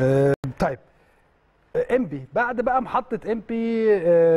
آه طيب ام بي بعد بقى محطه ام بي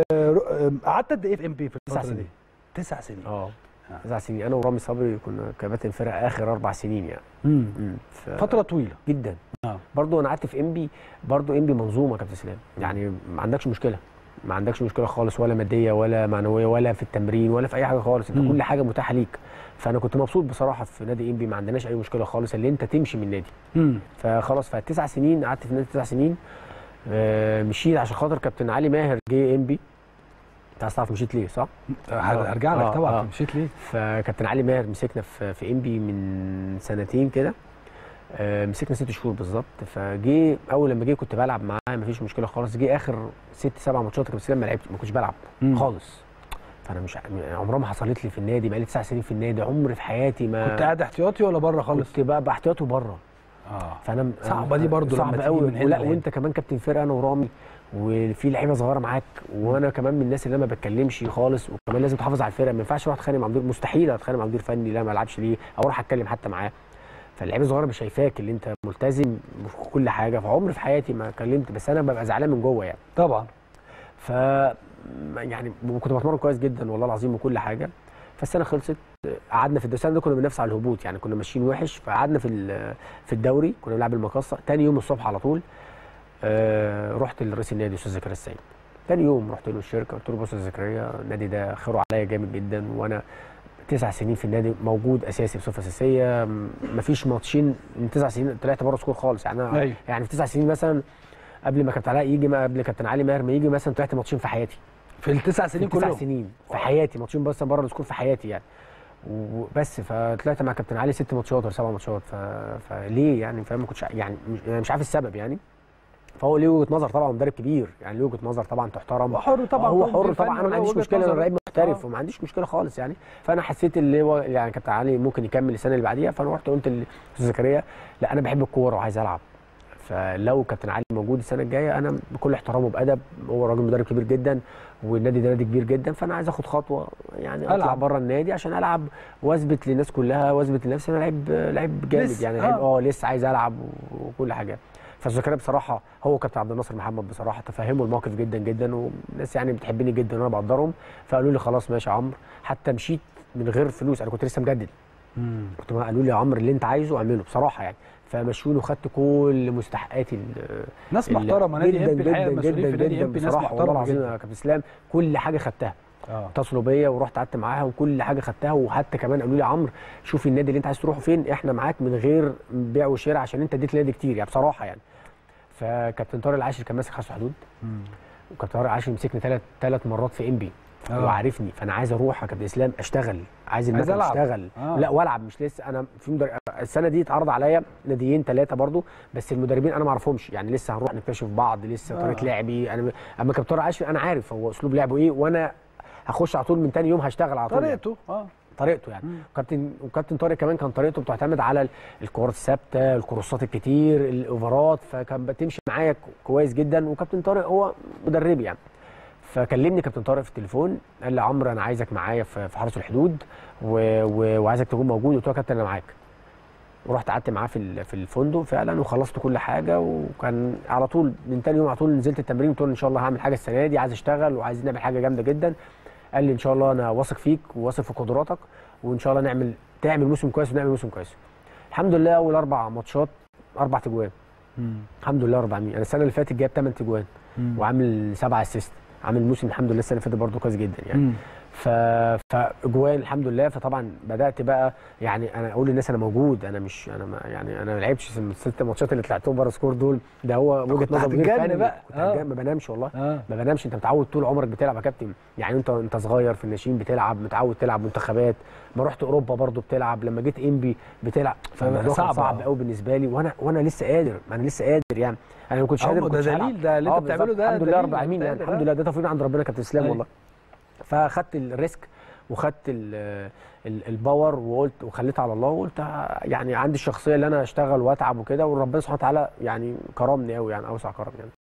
قعدت قد ايه في ام بي في تسع الفتره دي؟ سنين. تسع سنين اه تسع سنين انا ورامي صبري كنا كباتن فرق اخر اربع سنين يعني مم. مم. ف... فتره طويله جدا آه. برضو انا قعدت في ام بي برضو ام بي منظومه يا كابتن اسلام يعني ما عندكش مشكله ما عندكش مشكله خالص ولا ماديه ولا معنويه ولا في التمرين ولا في اي حاجه خالص انت مم. كل حاجه متاحه ليك فانا كنت مبسوط بصراحه في نادي ام بي ما عندناش اي مشكله خالص اللي انت تمشي من النادي مم. فخلاص فالتسع سنين قعدت في النادي تسع سنين آه، مشيت عشان خاطر كابتن علي ماهر جه ام بي انت عايز تعرف مشيت ليه صح؟ هر- هرجع لك آه، طبعا آه. مشيت ليه؟ فكابتن علي ماهر مسكنا في في ام بي من سنتين كده آه، مسكنا ست شهور بالظبط فجه اول لما جه كنت بلعب معاه مفيش مشكله خالص جه اخر ست سبع ماتشات كابتن اسلام ما لعبتش ما كنتش بلعب مم. خالص فانا مش عمرها ما حصلت لي في النادي بقالي تسع سنين في النادي عمري في حياتي ما كنت قاعد احتياطي ولا بره خالص؟ كنت بقى باحتياطي بره اه فانا صعبة دي برضو لما صعب تيجي قوي من هنا ولا لهنا. وانت كمان كابتن فرقه انا ورامي وفي لعيبه صغيره معاك وانا كمان من الناس اللي انا ما بتكلمش خالص وكمان لازم تحافظ على الفرقه ما ينفعش اروح اتخانق مع مدير مستحيل اتخانق مع مدير فني لا ما العبش ليه او اروح اتكلم حتى معاه فاللعيبه الصغيره مش شايفاك اللي انت ملتزم في كل حاجه فعمري في حياتي ما كلمت بس انا ببقى زعلان من جوه يعني طبعا ف يعني كنت بتمرن كويس جدا والله العظيم وكل حاجه فالسنه خلصت قعدنا في السنه دي كنا بننافس على الهبوط يعني كنا ماشيين وحش فقعدنا في ال- في الدوري كنا بنلعب المقصه تاني يوم الصبح على طول آه رحت لرئيس النادي استاذ زكريا السيد تاني يوم رحت له الشركه قلت له بص يا زكريا النادي ده خيره عليا جامد جدا وانا تسع سنين في النادي موجود اساسي بصفه اساسيه م- مفيش ماتشين من تسع سنين طلعت بره سكور خالص يعني أنا أيوة. يعني في تسع سنين مثلا قبل ما كابتن علاء يجي ما قبل كابتن علي ماهر ما يجي مثلا طلعت ماتشين في حياتي في التسع سنين في تسع كلهم سنين في حياتي ماتشين بس بره السكور في حياتي يعني وبس فطلعت مع كابتن علي ست ماتشات ولا سبع ماتشات ف... فليه يعني فاهم ما كنتش يعني مش, يعني مش عارف السبب يعني فهو ليه وجهه نظر طبعا مدرب كبير يعني ليه وجهه نظر طبعا تحترم هو حر طبعا هو كل حر مدير طبعا فني انا ما وله عنديش وجهة مشكله انا نظر. لعيب محترف آه. وما عنديش مشكله خالص يعني فانا حسيت اللي هو يعني كابتن علي ممكن يكمل السنه اللي بعديها فانا رحت قلت لاستاذ زكريا لا انا بحب الكوره وعايز العب فلو كابتن علي موجود السنه الجايه انا بكل احترام وبادب هو راجل مدرب كبير جدا والنادي ده نادي كبير جدا فانا عايز اخد خطوه يعني اطلع ألعب. بره النادي عشان العب واثبت للناس كلها واثبت لنفسي انا لعيب لعيب جامد لسه، يعني آه. لعيب اه لسه عايز العب وكل حاجه فالزكريا بصراحه هو كابتن عبد الناصر محمد بصراحه تفهموا الموقف جدا جدا والناس يعني بتحبني جدا وانا بقدرهم فقالوا لي خلاص ماشي يا عمرو حتى مشيت من غير فلوس انا كنت لسه مجدد مم. كنت ما قالوا لي يا عمرو اللي انت عايزه اعمله بصراحه يعني فمشوني وخدت كل مستحقاتي ال- ناس ال- محترمه نادي جداً ام بي الحقيقه جداً المسؤولين في جداً نادي جداً ام بي ناس بصراحه والله محترمه العظيم جدا يا كابتن اسلام كل حاجه خدتها اه اتصلوا بيا ورحت قعدت معاهم كل حاجه خدتها وحتى كمان قالوا لي يا عمرو شوف النادي اللي انت عايز تروحه فين احنا معاك من غير بيع وشراء عشان انت اديت النادي كتير يعني بصراحه يعني فكابتن طارق العاشر كان ماسك حرس الحدود مم. وكابتن طارق العاشر مسكني ثلاث ثلاث مرات في ام بي آه. وعارفني فانا عايز اروح يا كابتن اسلام اشتغل عايز عايز المكان ألعب. اشتغل آه. لا والعب مش لسه انا في مدر... السنه دي اتعرض عليا ناديين ثلاثه برضو بس المدربين انا ما اعرفهمش يعني لسه هنروح نكتشف بعض لسه آه. طريقه لعبي انا اما كابتن طارق عاشر انا عارف هو اسلوب لعبه ايه وانا هخش على طول من تاني يوم هشتغل على طول يعني. طريقته اه طريقته يعني مم. وكابتن وكابتن طارق كمان كان طريقته بتعتمد على ال- الكورات الثابته الكروسات الكتير الاوفرات فكان بتمشي معايا ك- كويس جدا وكابتن طارق هو مدربي يعني فكلمني كابتن طارق في التليفون قال لي عمرو انا عايزك معايا في في حرس الحدود و... و... وعايزك تكون موجود قلت له يا كابتن انا معاك ورحت قعدت معاه في ال- في الفندق فعلا وخلصت كل حاجه وكان على طول من تاني يوم على طول نزلت التمرين قلت له ان شاء الله هعمل حاجه السنه دي عايز اشتغل وعايز نعمل حاجه جامده جدا قال لي ان شاء الله انا واثق فيك وواثق في قدراتك وان شاء الله نعمل تعمل موسم كويس ونعمل موسم كويس الحمد لله اول اربع ماتشات اربع تجوان مم. الحمد لله رب العالمين انا السنه اللي فاتت جايب 8 تجوان مم. وعامل سبعه اسيست عامل موسم الحمد لله السنه اللي فاتت برضه كويس جدا يعني مم. ف فاجوان الحمد لله فطبعا بدات بقى يعني انا اقول للناس انا موجود انا مش انا ما يعني انا ما لعبتش الست ماتشات اللي طلعتهم بره سكور دول ده هو وجهه كنت نظر مدير هتتجن فني. بقى. كنت آه. هتجن، ما بنامش والله اه ما بنامش انت متعود طول عمرك بتلعب يا كابتن يعني انت انت صغير في الناشئين بتلعب متعود تلعب منتخبات ما رحت اوروبا برضو بتلعب لما جيت انبي بتلعب فالموضوع صعب، كان صعب اه. قوي بالنسبه لي وانا وانا لسه قادر ما انا لسه قادر يعني انا ما كنتش اه، قادر ما ما ده كنتش هلعب. دليل ده اللي اه انت بتعمله بالظبط. ده الحمد لله دليل رب العالمين انت يعني قادر، الحمد اه. لله ده توفيق من عند ربنا كابتن اسلام ايوه. والله فاخدت الريسك وخدت ال- ال- الباور وقلت وخليت على الله وقلت يعني عندي الشخصيه اللي انا اشتغل واتعب وكده وربنا سبحانه وتعالى يعني كرمني قوي يعني اوسع كرم يعني